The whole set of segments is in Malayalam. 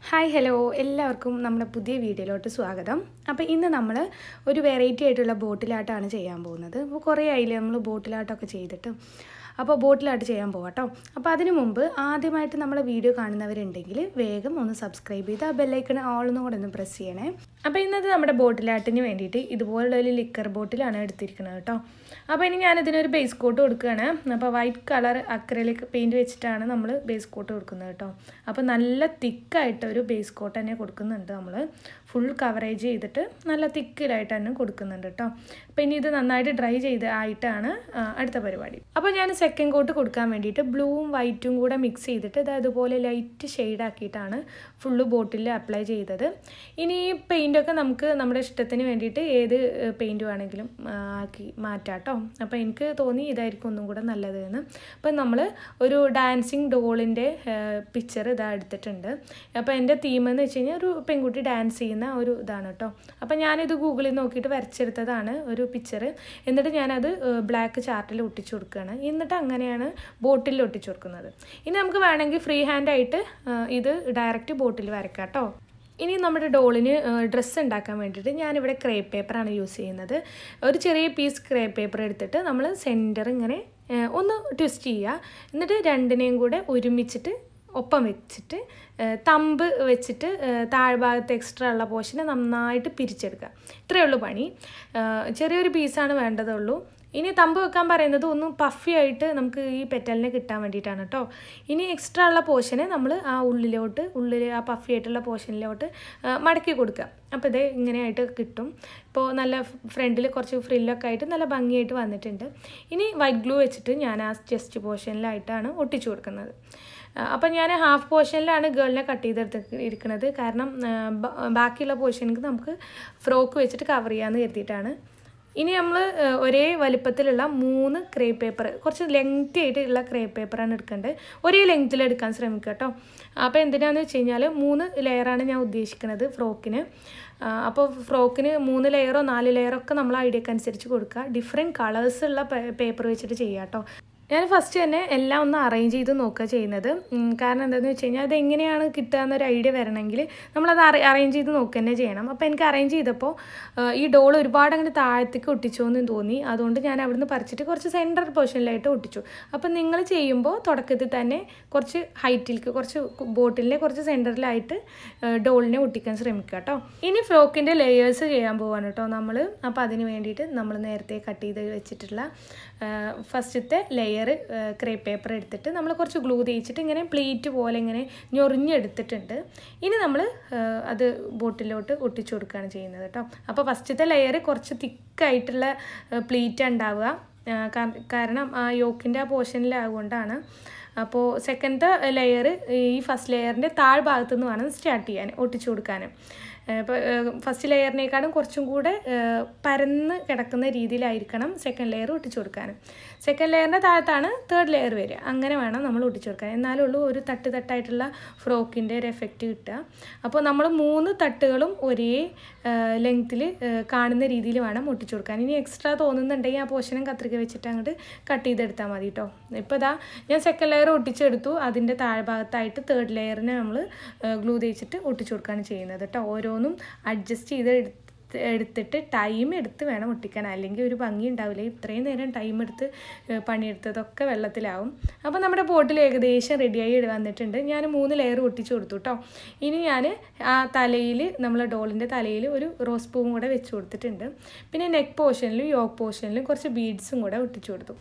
ഹായ് ഹലോ എല്ലാവർക്കും നമ്മുടെ പുതിയ വീഡിയോയിലോട്ട് സ്വാഗതം അപ്പോൾ ഇന്ന് നമ്മൾ ഒരു വെറൈറ്റി ആയിട്ടുള്ള ബോട്ടിലാട്ടാണ് ചെയ്യാൻ പോകുന്നത് അപ്പോൾ കുറേ ആയില്ലേ നമ്മൾ ബോട്ടിലാട്ടമൊക്കെ ചെയ്തിട്ട് അപ്പോൾ ബോട്ടിലാട്ട് ചെയ്യാൻ പോകാം കേട്ടോ അപ്പോൾ അതിനു മുമ്പ് ആദ്യമായിട്ട് നമ്മളെ വീഡിയോ കാണുന്നവരുണ്ടെങ്കിൽ വേഗം ഒന്ന് സബ്സ്ക്രൈബ് ചെയ്ത് ആ ബെല്ലൈക്കൺ ഓളൊന്നും കൂടെ ഒന്ന് പ്രസ് ചെയ്യണേ അപ്പോൾ ഇന്നത്തെ നമ്മുടെ ബോട്ടിലാട്ടിന് വേണ്ടിയിട്ട് ഇതുപോലുള്ള ഒരു ലിക്കർ ബോട്ടിലാണ് എടുത്തിരിക്കുന്നത് കേട്ടോ അപ്പോൾ ഇനി ഞാനിതിനൊരു ബേസ് കോട്ട് കൊടുക്കുകയാണ് അപ്പോൾ വൈറ്റ് കളർ അക്രലിക് പെയിൻറ് വെച്ചിട്ടാണ് നമ്മൾ ബേസ് കോട്ട് കൊടുക്കുന്നത് കേട്ടോ അപ്പോൾ നല്ല തിക്കായിട്ട് ഒരു ബേസ് കോട്ട് തന്നെ കൊടുക്കുന്നുണ്ട് നമ്മൾ ഫുൾ കവറേജ് ചെയ്തിട്ട് നല്ല തിക്കിലായിട്ട് തന്നെ കൊടുക്കുന്നുണ്ട് കേട്ടോ അപ്പോൾ ഇനി ഇത് നന്നായിട്ട് ഡ്രൈ ചെയ്ത് ആയിട്ടാണ് ആ, അടുത്ത പരിപാടി അപ്പോൾ ഞാൻ സെക്കൻഡ് കോട്ട് കൊടുക്കാൻ വേണ്ടിയിട്ട് ബ്ലൂവും വൈറ്റും കൂടെ മിക്സ് ചെയ്തിട്ട് ഇത് അതുപോലെ ലൈറ്റ് ഷെയ്ഡ് ആക്കിയിട്ടാണ് ഫുള്ള് ബോട്ടിൽ അപ്ലൈ ചെയ്തത് ഇനി ഈ പെയിൻറ്റൊക്കെ നമുക്ക് നമ്മുടെ ഇഷ്ടത്തിന് വേണ്ടിയിട്ട് ഏത് പെയിൻറ്റ് വേണമെങ്കിലും ആ, ആക്കി മാറ്റാം കേട്ടോ അപ്പോൾ എനിക്ക് തോന്നി ഇതായിരിക്കും ഒന്നും കൂടെ നല്ലത് എന്ന് അപ്പം നമ്മൾ ഒരു ഡാൻസിങ് ഡോളിൻ്റെ പിക്ചർ ഇതാ എടുത്തിട്ടുണ്ട് അപ്പോൾ എൻ്റെ തീം എന്ന് വെച്ച് കഴിഞ്ഞാൽ ഒരു പെൺകുട്ടി ഡാൻസ് ചെയ്യുന്ന ഒരു ഇതാണ് കേട്ടോ അപ്പോൾ ഞാനിത് ഗൂഗിളിൽ നോക്കിയിട്ട് വരച്ചെടുത്തതാണ് ഒരു പിക്ചർ എന്നിട്ട് ഞാനത് ബ്ലാക്ക് ചാർട്ടിൽ ഒട്ടിച്ചു കൊടുക്കുകയാണ് എന്നിട്ട് അങ്ങനെയാണ് ബോട്ടിൽ ഒട്ടിച്ചു കൊടുക്കുന്നത് ഇനി നമുക്ക് വേണമെങ്കിൽ ഫ്രീ ഹാൻഡായിട്ട് ഇത് ഡയറക്റ്റ് ബോട്ടിൽ വരയ്ക്കാം കേട്ടോ ഇനി നമ്മുടെ ഡോളിന് ഡ്രസ്സ് ഉണ്ടാക്കാൻ വേണ്ടിയിട്ട് ഞാനിവിടെ ക്രേപ്പ് പേപ്പറാണ് യൂസ് ചെയ്യുന്നത് ഒരു ചെറിയ പീസ് ക്രേപ്പ് പേപ്പർ എടുത്തിട്ട് നമ്മൾ സെൻറ്റർ ഇങ്ങനെ ഏഹ്, ഒന്ന് ട്വിസ്റ്റ് ചെയ്യുക എന്നിട്ട് രണ്ടിനെയും കൂടെ ഒരുമിച്ചിട്ട് ഒപ്പം വെച്ചിട്ട് ഏഹ്, തമ്പ് വെച്ചിട്ട് ഏഹ്, താഴ്ഭാഗത്ത് എക്സ്ട്രാ ഉള്ള പോർഷനെ നന്നായിട്ട് പിരിച്ചെടുക്കുക ഇത്രയേ ഉള്ളൂ പണി ഏഹ്, ചെറിയൊരു പീസാണ് വേണ്ടതുള്ളൂ ഇനി തമ്പ് വെക്കാൻ പറയുന്നത് ഒന്ന് പഫി ആയിട്ട് നമുക്ക് ഈ പെറ്റലിനെ കിട്ടാൻ വേണ്ടിയിട്ടാണ് കേട്ടോ ഇനി എക്സ്ട്രാ ഉള്ള പോർഷനെ നമ്മൾ ആ ഉള്ളിലോട്ട് ഉള്ളിൽ ആ പഫി ആയിട്ടുള്ള പോർഷനിലോട്ട് ആ, മടക്കി കൊടുക്കുക അപ്പോൾ ഇത് ഇങ്ങനെയായിട്ട് കിട്ടും ഇപ്പോൾ നല്ല ഫ്രണ്ടിൽ കുറച്ച് ഫ്രില്ലൊക്കെ ആയിട്ട് നല്ല ഭംഗിയായിട്ട് വന്നിട്ടുണ്ട് ഇനി വൈറ്റ് ഗ്ലൂ വെച്ചിട്ട് ഞാൻ ആ ചെസ്റ്റ് പോർഷനിലായിട്ടാണ് ഒട്ടിച്ചു കൊടുക്കുന്നത് അപ്പം ഞാൻ ഹാഫ് പോർഷനിലാണ് ഗേളിനെ കട്ട് ചെയ്തെടുത്ത് ഇരിക്കുന്നത് കാരണം ആ, ബ- ബാക്കിയുള്ള പോർഷനിക്ക് നമുക്ക് ഫ്രോക്ക് വെച്ചിട്ട് കവർ ചെയ്യാമെന്ന് കരുതിയിട്ടാണ് ഇനി നമ്മൾ ഒരേ വലിപ്പത്തിലുള്ള മൂന്ന് ക്രേപ്പ് പേപ്പർ കുറച്ച് ലെങ്തി ആയിട്ടുള്ള ക്രേപ്പ് പേപ്പറാണ് എടുക്കേണ്ടത് ഒരേ ലെങ്ത്തിൽ എടുക്കാൻ ശ്രമിക്കുക കേട്ടോ അപ്പോൾ എന്തിനാണെന്ന് വെച്ച് കഴിഞ്ഞാൽ മൂന്ന് ലെയറാണ് ഞാൻ ഉദ്ദേശിക്കുന്നത് ഫ്രോക്കിന് അപ്പോൾ ഫ്രോക്കിന് മൂന്ന് ലെയറോ നാല് ലെയറോ ഒക്കെ നമ്മൾ ഐഡിയക്ക് അനുസരിച്ച് കൊടുക്കുക ഡിഫറെൻറ്റ് കളേഴ്സുള്ള പേപ്പർ വെച്ചിട്ട് ചെയ്യുക കേട്ടോ ഞാൻ ഫസ്റ്റ് തന്നെ എല്ലാം ഒന്ന് അറേഞ്ച് ചെയ്ത് നോക്കുക ചെയ്യുന്നത് ഉം, കാരണം എന്താണെന്ന് വെച്ച് കഴിഞ്ഞാൽ അത് എങ്ങനെയാണ് കിട്ടുക എന്നൊരു ഐഡിയ വരണമെങ്കിൽ നമ്മളത് അറേഞ്ച് ചെയ്ത് നോക്കുക തന്നെ ചെയ്യണം അപ്പോൾ എനിക്ക് അറേഞ്ച് ചെയ്തപ്പോൾ ആ, ഈ ഡോൾ ഒരുപാട് അങ്ങനെ താഴത്തേക്ക് ഒട്ടിച്ചു എന്ന് തോന്നി അതുകൊണ്ട് ഞാൻ അവിടുന്ന് പറിച്ചിട്ട് കുറച്ച് സെൻറ്റർ പൊസിഷനിലായിട്ട് ഒട്ടിച്ചു അപ്പം നിങ്ങൾ ചെയ്യുമ്പോൾ തുടക്കത്തിൽ തന്നെ കുറച്ച് ഹൈറ്റിലേക്ക് കുറച്ച് ബോട്ടിലിനെ കുറച്ച് സെൻറ്ററിലായിട്ട് ഡോളിനെ ഒട്ടിക്കാൻ ശ്രമിക്കുക കേട്ടോ ഇനി ഫ്രോക്കിൻ്റെ ലെയേഴ്സ് ചെയ്യാൻ പോവാണ് കേട്ടോ നമ്മൾ അപ്പോൾ അതിന് വേണ്ടിയിട്ട് നമ്മൾ നേരത്തെ കട്ട് ചെയ്ത് വെച്ചിട്ടുള്ള ഫസ്റ്റത്തെ ലെയർ ക്രേപ്പ് പേപ്പർ എടുത്തിട്ട് നമ്മൾ കുറച്ച് ഗ്ലൂ തേച്ചിട്ട് ഇങ്ങനെ പ്ലേറ്റ് പോലെ ഇങ്ങനെ ഞൊറിഞ്ഞെടുത്തിട്ടുണ്ട് ഇനി നമ്മൾ അത് ബോട്ടിലോട്ട് ഒട്ടിച്ചു കൊടുക്കുകയാണ് ചെയ്യുന്നത് കേട്ടോ അപ്പോൾ ഫസ്റ്റത്തെ ലെയർ കുറച്ച് തിക്കായിട്ടുള്ള പ്ലേറ്റ് ഉണ്ടാവുക ആ, കാ- കാരണം ആ യോക്കിൻ്റെ ആ പോർഷനിലാകൊണ്ടാണ് അപ്പോൾ സെക്കൻഡത്തെ ലെയർ ഈ ഫസ്റ്റ് ലെയറിൻ്റെ താഴ്ഭാഗത്തു നിന്ന് വേണം സ്റ്റാർട്ട് ചെയ്യാൻ ഒട്ടിച്ചു കൊടുക്കാൻ ഇപ്പോൾ ഫസ്റ്റ് ലെയറിനേക്കാളും കുറച്ചും കൂടെ ഏഹ്, പരന്ന് കിടക്കുന്ന രീതിയിലായിരിക്കണം സെക്കൻഡ് ലെയർ ഒട്ടിച്ചു കൊടുക്കാൻ സെക്കൻഡ് ലെയറിൻ്റെ താഴത്താണ് തേർഡ് ലെയർ വരിക അങ്ങനെ വേണം നമ്മൾ ഒട്ടിച്ചു കൊടുക്കാൻ എന്നാലേ ഉള്ളൂ ഒരു തട്ട് തട്ടായിട്ടുള്ള ഫ്രോക്കിൻ്റെ ഒരു എഫക്റ്റ് കിട്ടുക അപ്പോൾ നമ്മൾ മൂന്ന് തട്ടുകളും ഒരേ ലെങ്ത്തിൽ കാണുന്ന രീതിയിൽ വേണം ഒട്ടിച്ചു കൊടുക്കാൻ ഇനി എക്സ്ട്രാ തോന്നുന്നുണ്ടെങ്കിൽ ആ പോർഷനും കത്രിക വെച്ചിട്ട് അങ്ങോട്ട് കട്ട് ചെയ്തെടുത്താൽ മതി കേട്ടോ ഇപ്പോൾ ഇതാ ഞാൻ സെക്കൻഡ് ലെയർ ഒട്ടിച്ചെടുത്തു അതിൻ്റെ താഴ്ഭാഗത്തായിട്ട് തേർഡ് ലെയറിനെ നമ്മൾ ഗ്ലൂ തേച്ചിട്ട് ഒട്ടിച്ചു കൊടുക്കുകയാണ് ചെയ്യുന്നത് കേട്ടോ ഓരോന്നും അഡ്ജസ്റ്റ് ചെയ്ത് എടുത്ത് എടുത്തിട്ട് ടൈം എടുത്ത് വേണം ഒട്ടിക്കാൻ അല്ലെങ്കിൽ ഒരു ഭംഗി ഉണ്ടാവില്ല ഇത്രയും നേരം ടൈം എടുത്ത് ഏഹ് പണിയെടുത്തതൊക്കെ വെള്ളത്തിലാവും അപ്പോൾ നമ്മുടെ ബോട്ടിൽ ഏകദേശം റെഡിയായി വന്നിട്ടുണ്ട് ഞാൻ മൂന്ന് ലെയർ ഒട്ടിച്ചു കൊടുത്തു കേട്ടോ ഇനി ഞാൻ ആ തലയിൽ നമ്മളെ ഡോളിൻ്റെ തലയിൽ ഒരു റോസ് പൂവും കൂടെ വെച്ച് കൊടുത്തിട്ടുണ്ട് പിന്നെ നെക്ക് പോർഷനിലും യോക്ക് പോർഷനിലും കുറച്ച് ബീഡ്സും കൂടെ ഒട്ടിച്ചു കൊടുത്തു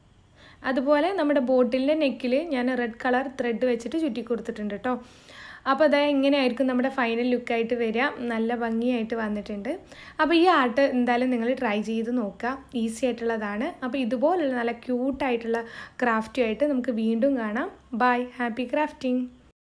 അതുപോലെ നമ്മുടെ ബോട്ടിലിൻ്റെ നെക്കിൽ ഞാൻ റെഡ് കളർ ത്രെഡ് വെച്ചിട്ട് ചുറ്റി കൊടുത്തിട്ടുണ്ട് കേട്ടോ അപ്പോൾ അതാ ഇങ്ങനെയായിരിക്കും നമ്മുടെ ഫൈനൽ ലുക്കായിട്ട് വരിക നല്ല ഭംഗിയായിട്ട് വന്നിട്ടുണ്ട് അപ്പോൾ ഈ ആർട്ട് എന്തായാലും നിങ്ങൾ ട്രൈ ചെയ്ത് നോക്കുക ഈസി ആയിട്ടുള്ളതാണ് അപ്പോൾ ഇതുപോലുള്ള നല്ല ക്യൂട്ടായിട്ടുള്ള ക്രാഫ്റ്റുമായിട്ട് നമുക്ക് വീണ്ടും കാണാം ബൈ ഹാപ്പി ക്രാഫ്റ്റിംഗ്